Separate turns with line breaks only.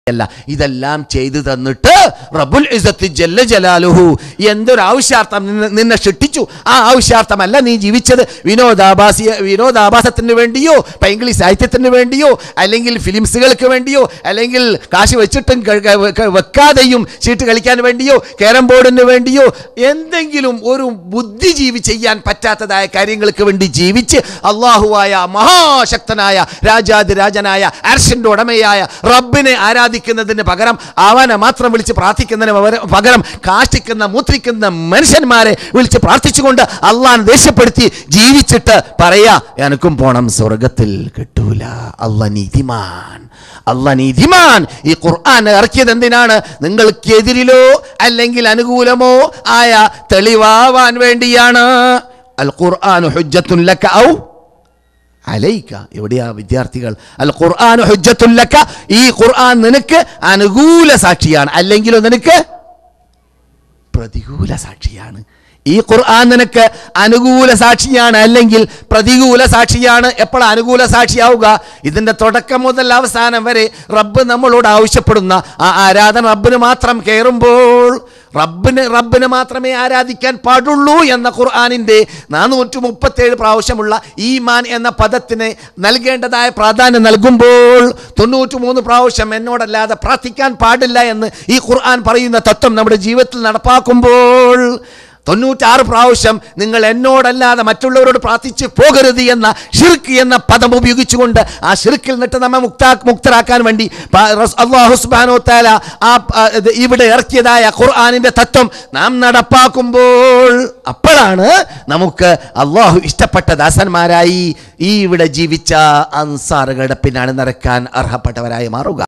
അല്ല ഇതെല്ലാം ചെയ്തു തന്നിട്ട് റബ്ബുൽ ഇസത്ത് ജല്ല ജലാലുഹു എന്തൊരു ആവശ്യാർത്ഥം നിന്നെ നിന്നെ സൃഷ്ടിച്ചു ആ ആവശ്യാർത്ഥമല്ല നീ ജീവിച്ചത് വിനോദാഭാസി വിനോദാഭാസത്തിന് വേണ്ടിയോ പൈങ്കിളി സാഹിത്യത്തിന് വേണ്ടിയോ അല്ലെങ്കിൽ ഫിലിംസുകൾക്ക് വേണ്ടിയോ അല്ലെങ്കിൽ കാശ് വെച്ചിട്ടും ക- ക- ക- വെക്കാതെയും ചീട്ട് കളിക്കാൻ വേണ്ടിയോ ക്യാരം ബോർഡിന് വേണ്ടിയോ എന്തെങ്കിലും ഒരു ബുദ്ധിജീവി ചെയ്യാൻ പറ്റാത്തതായ കാര്യങ്ങൾക്ക് വേണ്ടി ജീവിച്ച് അള്ളാഹുവായ മഹാശക്തനായ രാജാതിരാജനായ അർഷന്റെ ഉടമയായ റബ്ബിനെ ആരാധിക്കുന്നതിന് പകരം അവനെ മാത്രം വിളിച്ച് പ്രാർത്ഥിക്കുന്നതിന് പകരം- പകരം കാഷ്ടിക്കുന്ന മൂത്രിക്കുന്ന മനുഷ്യന്മാരെ വിളിച്ച് പ്രാർത്ഥിച്ചുകൊണ്ട് അള്ളാൻ ദേഷ്യപ്പെടുത്തി ജീവിച്ചിട്ട് പറയാ എനക്കും പോണം സ്വർഗത്തിൽ കിട്ടൂല അല്ല നീതിമാൻ അല്ല നീതിമാൻ ഈ ഖുർആൻ ഇറക്കിയത് എന്തിനാണ് നിങ്ങൾക്കെതിരിലോ അല്ലെങ്കിൽ അനുകൂലമോ ആയ തെളിവാവാൻ വേണ്ടിയാണ് അൽ ഖുർആൻ ഹുജ്ജത്തുൻ ലക ഔ അലൈക്ക എവിടെയാ വിദ്യാർത്ഥികൾ അൽ ഖുർആൻ ഹുജ്ജത്തുൻ ലക ഈ ഖുർആൻ നിനക്ക് അനുകൂല സാക്ഷിയാണ് അല്ലെങ്കിലോ നിനക്ക് പ്രതികൂല സാക്ഷിയാണ് ഈ ഖുർആൻ നിനക്ക് അനുകൂല സാക്ഷിയാണ് അല്ലെങ്കിൽ പ്രതികൂല സാക്ഷിയാണ് എപ്പോൾ അനുകൂല സാക്ഷിയാവുക ഇതിന്റെ തുടക്കം മുതൽ അവസാനം വരെ റബ്ബ് നമ്മളോട് ആവശ്യപ്പെടുന്ന ആ ആരാധന റബ്ബിന് മാത്രം കയറുമ്പോൾ റബ്ബിന് റബ്ബിനെ മാത്രമേ ആരാധിക്കാൻ പാടുള്ളൂ എന്ന ഖുർആാനിൻ്റെ നാനൂറ്റി മുപ്പത്തേഴ് പ്രാവശ്യമുള്ള ഈമാൻ എന്ന പദത്തിന് നൽകേണ്ടതായ പ്രാധാന്യം നൽകുമ്പോൾ തൊണ്ണൂറ്റി മൂന്ന് പ്രാവശ്യം എന്നോടല്ലാതെ പ്രാർത്ഥിക്കാൻ പാടില്ല എന്ന് ഈ ഖുർആൻ പറയുന്ന തത്വം നമ്മുടെ ജീവിതത്തിൽ നടപ്പാക്കുമ്പോൾ തൊണ്ണൂറ്റാറ് പ്രാവശ്യം നിങ്ങൾ എന്നോടല്ലാതെ മറ്റുള്ളവരോട് പ്രാർത്ഥിച്ച് പോകരുത് എന്ന ഷിർക്ക് എന്ന പദം ഉപയോഗിച്ചുകൊണ്ട് ആ ഷിർക്കിൽ നിന്നിട്ട് നമ്മെ മുക്താ മുക്തരാക്കാൻ വേണ്ടി പ- റസ്- അല്ലാഹു സുബ്ഹാനഹു വ തആല ആ ആ, ഇത് ഇവിടെ ഇറക്കിയതായ ഖുർആനിന്റെ തത്വം നാം നടപ്പാക്കുമ്പോൾ അപ്പോഴാണ് നമുക്ക് അള്ളാഹു ഇഷ്ടപ്പെട്ട ദാസന്മാരായി ഈ ഇവിടെ ജീവിച്ച അൻസാറുകളുടെ പിന്നാണ് നിറക്കാൻ അർഹപ്പെട്ടവരായി മാറുക